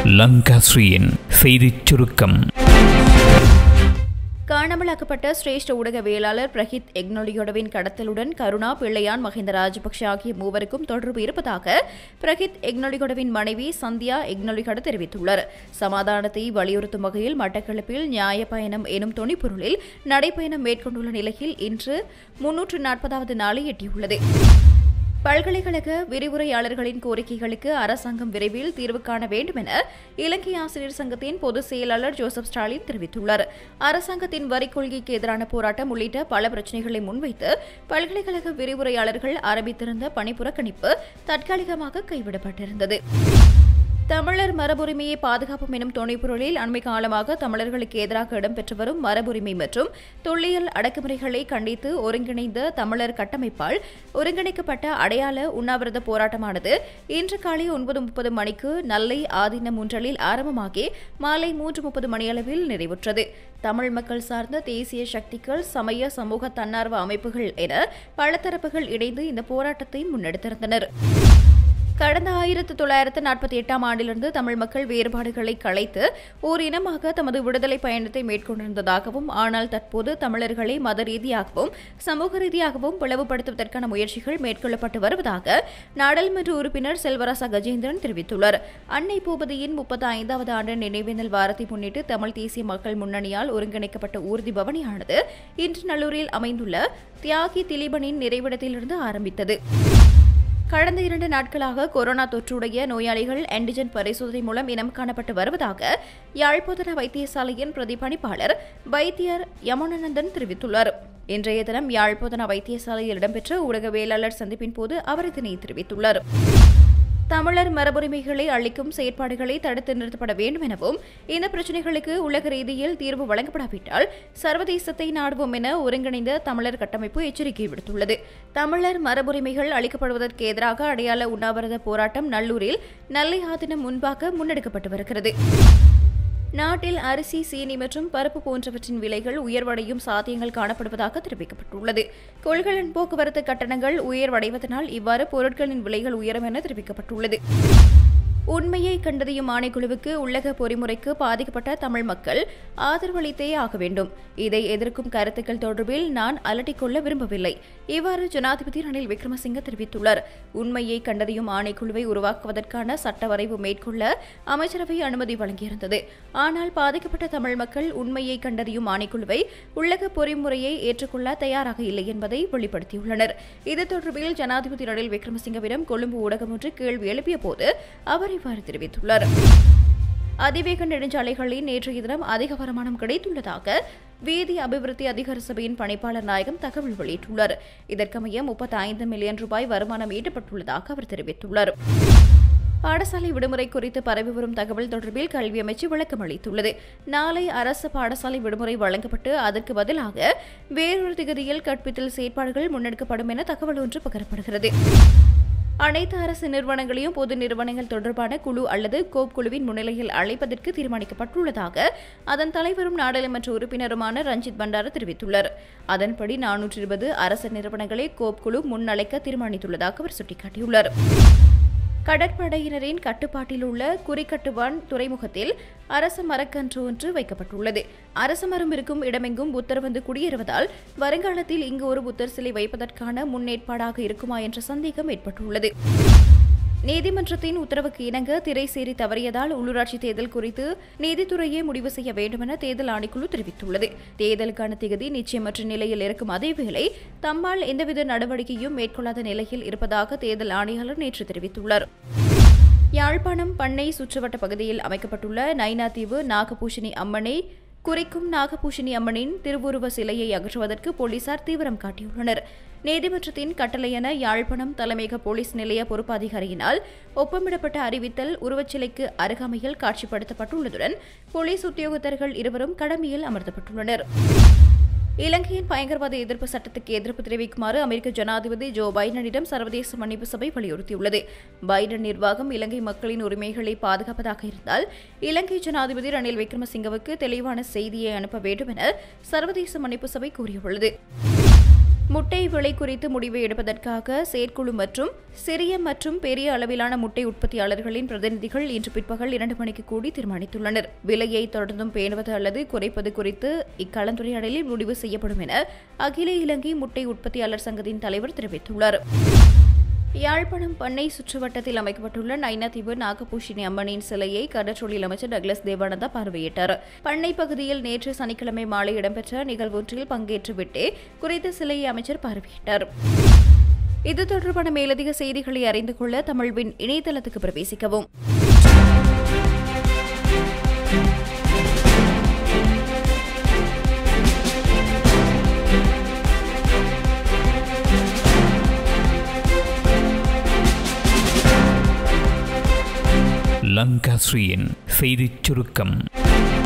லங்காஸ்ரீயின் செய்திச் சுருக்கம் காணாமலாக்கப்பட்ட சிரேஷ்ட ஊடகவியலாளர் பிரஹித் எக்னொலியோடவின் கடத்தலுடன் கருணா பிள்ளையான் மஹிந்த ராஜபக்ஷ ஆகிய மூவருக்கும் தொடர்பு இருப்பதாக பிரஹித் எக்னொலிகொடவின் மனைவி சந்தியா எக்னொலிகட தெரிவித்துள்ளார் சமாதானத்தை வலியுறுத்தும் வகையில் மட்டக்களப்பில் நியாய பயணம் எனும் துணிப்பொருளில் நடைப்பயணம் மேற்கொண்டுள்ள நிலையில் இன்று முன்னூற்று நாற்பதாவது நாளை எட்டியுள்ளது பல்கலைக்கழக விரிவுரையாளர்களின் கோரிக்கைகளுக்கு அரசாங்கம் விரைவில் தீர்வு காண வேண்டும் என இலங்கை ஆசிரியர் சங்கத்தின் பொதுச் செயலாளர் ஜோசப் ஸ்டாலின் தெரிவித்துள்ளார் அரசாங்கத்தின் வரிக் கொள்கைக்கு எதிரான போராட்டம் உள்ளிட்ட பல பிரச்சினைகளை முன்வைத்து பல்கலைக்கழக விரிவுரையாளர்கள் ஆரம்பித்திருந்த பணிப்புறக்கணிப்பு தற்காலிகமாக கைவிடப்பட்டிருந்தது தமிழர் மரபுரிமையை பாதுகாப்பும் எனும் துணைப்பொருளில் அண்மை காலமாக தமிழர்களுக்கு எதிராக இடம்பெற்று வரும் மரபுரிமை மற்றும் தொல்லியல் அடக்குமுறைகளை கண்டித்து ஒருங்கிணைந்த தமிழர் கட்டமைப்பால் ஒருங்கிணைக்கப்பட்ட அடையாள உண்ணாவிரத போராட்டமானது இன்று காலை ஒன்பது முப்பது மணிக்கு நல்லை ஆதீன முன்றலில் ஆரம்பமாகி மாலை மூன்று முப்பது மணியளவில் நிறைவுற்றது தமிழ் மக்கள் சார்ந்த தேசிய சக்திகள் சமய சமூக தன்னார்வ அமைப்புகள் என பல தரப்புகள் இணைந்து இந்த போராட்டத்தை முன்னெடுத்திருந்தனர் கடந்த ஆயிரத்து தொள்ளாயிரத்து நாற்பத்தி எட்டாம் ஆண்டிலிருந்து தமிழ் மக்கள் வேறுபாடுகளை களைத்து ஓர் இனமாக தமது விடுதலை பயணத்தை மேற்கொண்டிருந்ததாகவும் ஆனால் தற்போது தமிழர்களை மத ரீதியாகவும் சமூக ரீதியாகவும் பிளவுபடுத்துவதற்கான முயற்சிகள் மேற்கொள்ளப்பட்டு வருவதாக நாடாளுமன்ற உறுப்பினர் செல்வராசா கஜேந்திரன் தெரிவித்துள்ளார் அன்னை பூபதியின் முப்பத்தி ஐந்தாவது ஆண்டு நினைவேந்தல் வாரத்தை முன்னிட்டு தமிழ் தேசிய மக்கள் முன்னணியால் ஒருங்கிணைக்கப்பட்ட ஊர்தி பவனியானது இன்று நல்லூரில் அமைந்துள்ள தியாகி திலீபனின் நிறைவிடத்திலிருந்து ஆரம்பித்தது கடந்த இரண்டு நாட்களாக கொரோனா தொற்றுடைய நோயாளிகள் ஆன்டிஜென் பரிசோதனை மூலம் இனம் காணப்பட்டு வருவதாக யாழ்ப்பாண வைத்தியசாலையின் பிரதிபலிப்பாளர் வைத்தியர் யமுனானந்தன் தெரிவித்துள்ளார் இன்றைய தினம் யாழ்ப்பாண வைத்தியசாலையில் இடம்பெற்ற ஊடகவியலாளர் சந்திப்பின் போது அவர் இதனை தெரிவித்துள்ளார் தமிழர் மரபுரிமைகளை அளிக்கும் செயற்பாடுகளை தடுத்து நிறுத்தப்பட வேண்டும் எனவும் இந்த பிரச்சினைகளுக்கு உலக ரீதியில் தீர்வு வழங்கப்படாவிட்டால் சர்வதேசத்தை நாடுவோம் என ஒருங்கிணைந்த தமிழர் கட்டமைப்பு எச்சரிக்கை விடுத்துள்ளது தமிழர் மரபுரிமைகள் அளிக்கப்படுவதற்கு எதிராக அடையாள உண்ணாவிரத போராட்டம் நல்லூரில் நல்லை ஆதினம் முன்பாக முன்னெடுக்கப்பட்டு வருகிறது நாட்டில் அரிசி சீனி மற்றும் பருப்பு போன்றவற்றின் விலைகள் உயர்வடையும் சாத்தியங்கள் காணப்படுவதாக தெரிவிக்கப்பட்டுள்ளது கொள்கலன் போக்குவரத்து கட்டணங்கள் உயர்வடைவதனால் இவ்வாறு பொருட்களின் விலைகள் உயரும் என தெரிவிக்கப்பட்டுள்ளது உண்மையை கண்டறியும் ஆணைக்குழுவுக்கு உள்ளக பொறிமுறைக்கு பாதிக்கப்பட்ட தமிழ் மக்கள் ஆதரவளித்தே ஆக வேண்டும் இதை எதிர்க்கும் கருத்துக்கள் தொடர்பில் நான் அலட்டிக்கொள்ள விரும்பவில்லை இவ்வாறு ஜனாதிபதி ரணில் விக்ரமசிங்க தெரிவித்துள்ளார் உண்மையை கண்டறியும் ஆணைக்குழுவை உருவாக்குவதற்கான சட்ட வரைவு மேற்கொள்ள அமைச்சரவை அனுமதி வழங்கியிருந்தது ஆனால் பாதிக்கப்பட்ட தமிழ் மக்கள் உண்மையை கண்டறியும் ஆணைக்குழுவை உள்ளக பொறிமுறையை ஏற்றுக்கொள்ள தயாராக இல்லை என்பதை வெளிப்படுத்தியுள்ளனர் இது தொடர்பில் ஜனாதிபதி ரணில் விக்ரமசிங்கவிடம் கொழும்பு ஊடகம் ஒன்று கேள்வி எழுப்பிய போது அவர் இவ்வாறு தெரிவித்துள்ளார் அதிவேக நெடுஞ்சாலைகளில் நேற்றைய தினம் அதிக வருமானம் கிடைத்துள்ளதாக வீதி அபிவிருத்தி அதிகார சபையின் பணிப்பாளர் நாயகம் தகவல் வெளியிட்டுள்ளார் இதற்கமைய முப்பத்தி ஐந்து மில்லியன் ரூபாய் வருமானம் ஈட்டப்பட்டுள்ளதாக அவர் தெரிவித்துள்ளார் பாடசாலை விடுமுறை குறித்து பரவி வரும் தகவல் தொடர்பில் கல்வி அமைச்சு விளக்கம் அளித்துள்ளது நாளை அரசு பாடசாலை விடுமுறை வழங்கப்பட்டு அதற்கு பதிலாக வேறொரு திகதியில் கற்பித்தல் செயற்பாடுகள் முன்னெடுக்கப்படும் என தகவல் ஒன்று பகிரப்படுகிறது அனைத்து அரசு நிறுவனங்களையும் பொது நிறுவனங்கள் தொடர்பான குழு அல்லது கோப் குழுவின் முன்னிலையில் அழைப்பதற்கு தீர்மானிக்கப்பட்டுள்ளதாக அதன் தலைவரும் நாடாளுமன்ற உறுப்பினருமான ரஞ்சித் பண்டார தெரிவித்துள்ளார் அதன்படி நானூற்றி இருபது அரசு நிறுவனங்களை கோப் குழு முன்னழைக்க தீர்மானித்துள்ளதாக அவர் சுட்டிக்காட்டியுள்ளார் கடற்படையினரின் கட்டுப்பாட்டில் உள்ள குறிக்கட்டுவான் துறைமுகத்தில் அரச மரக்கன்று ஒன்று வைக்கப்பட்டுள்ளது அரச மரம் இருக்கும் இடமெங்கும் புத்தர் வந்து குடியேறுவதால் வருங்காலத்தில் இங்கு ஒரு புத்தர் சிலை வைப்பதற்கான முன்னேற்பாடாக இருக்குமா என்ற சந்தேகம் ஏற்பட்டுள்ளது நீதிமன்றத்தின் உத்தரவுக்கு இணங்க திரைசேரி தவறியதால் உள்ளூராட்சி தேர்தல் குறித்து நீதித்துறையே முடிவு செய்ய வேண்டுமென தேர்தல் ஆணைக்குழு தெரிவித்துள்ளது தேர்தலுக்கான திகதி நிச்சயமற்ற நிலையில் இருக்கும் அதேவேளை தம்மால் எந்தவித நடவடிக்கையும் மேற்கொள்ளாத நிலையில் இருப்பதாக தேர்தல் ஆணையாளர் நேற்று தெரிவித்துள்ளார் யாழ்ப்பாணம் பண்ணை சுற்றுவட்ட பகுதியில் அமைக்கப்பட்டுள்ள நைனாதீவு நாகபூஷணி அம்மனை குறிக்கும் நாகபூஷணி அம்மனின் திருவுருவ சிலையை அகற்றுவதற்கு போலீசார் தீவிரம் காட்டியுள்ளனர் நீதிமன்றத்தின் கட்டளையென யாழ்ப்பாணம் தலைமையக போலீஸ் நிலைய பொறுப்பாதிகாரியினால் ஒப்பமிடப்பட்ட அறிவித்தல் உருவச்சிலைக்கு அருகாமையில் காட்சிப்படுத்தப்பட்டுள்ளதுடன் போலீஸ் உத்தியோகத்தர்கள் இருவரும் கடமையில் அமர்த்தப்பட்டுள்ளனர் இலங்கையின் பயங்கரவாத எதிர்ப்பு சட்டத்துக்கு எதிர்ப்பு தெரிவிக்குமாறு அமெரிக்க ஜனாதிபதி ஜோ பைடனிடம் சர்வதேச மன்னிப்பு சபை வலியுறுத்தியுள்ளது பைடன் நிர்வாகம் இலங்கை மக்களின் உரிமைகளை பாதுகாப்பதாக இருந்தால் இலங்கை ஜனாதிபதி ரணில் விக்ரமசிங்கவுக்கு தெளிவான செய்தியை அனுப்ப வேண்டும் என சர்வதேச மன்னிப்பு சபை கூறியுள்ளது முட்டை விலை குறித்து முடிவு எடுப்பதற்காக செயற்குழு மற்றும் சிறிய மற்றும் பெரிய அளவிலான முட்டை உற்பத்தியாளர்களின் பிரதிநிதிகள் இன்று பிற்பகல் இரண்டு மணிக்கு கூடி தீர்மானித்துள்ளனர் விலையை தொடர்ந்தும் பேணுவது அல்லது குறைப்பது குறித்து இக்கலந்துரையாடலில் முடிவு செய்யப்படும் என அகில இலங்கை முட்டை உற்பத்தியாளர் சங்கத்தின் தலைவர் தெரிவித்துள்ளார் யாழ்ப்பாணம் பண்ணை சுற்றுவட்டத்தில் அமைக்கப்பட்டுள்ள நைனாதீவு நாகபூஷினி அம்மனின் சிலையை கடற்றொழில் அமைச்சர் டக்ளஸ் தேவானந்தா பார்வையிட்டார் பண்ணை பகுதியில் நேற்று சனிக்கிழமை மாலை இடம்பெற்ற நிகழ்வொன்றில் பங்கேற்றுவிட்டு குறித்த சிலையை அமைச்சர் பார்வையிட்டார் இது தொடர்பான மேலதிக செய்திகளை அறிந்து கொள்ள தமிழ்வின் இணையதளத்துக்கு பிரவேசிக்கவும் லங்காஸ்ரீயின் செய்திச் சுருக்கம்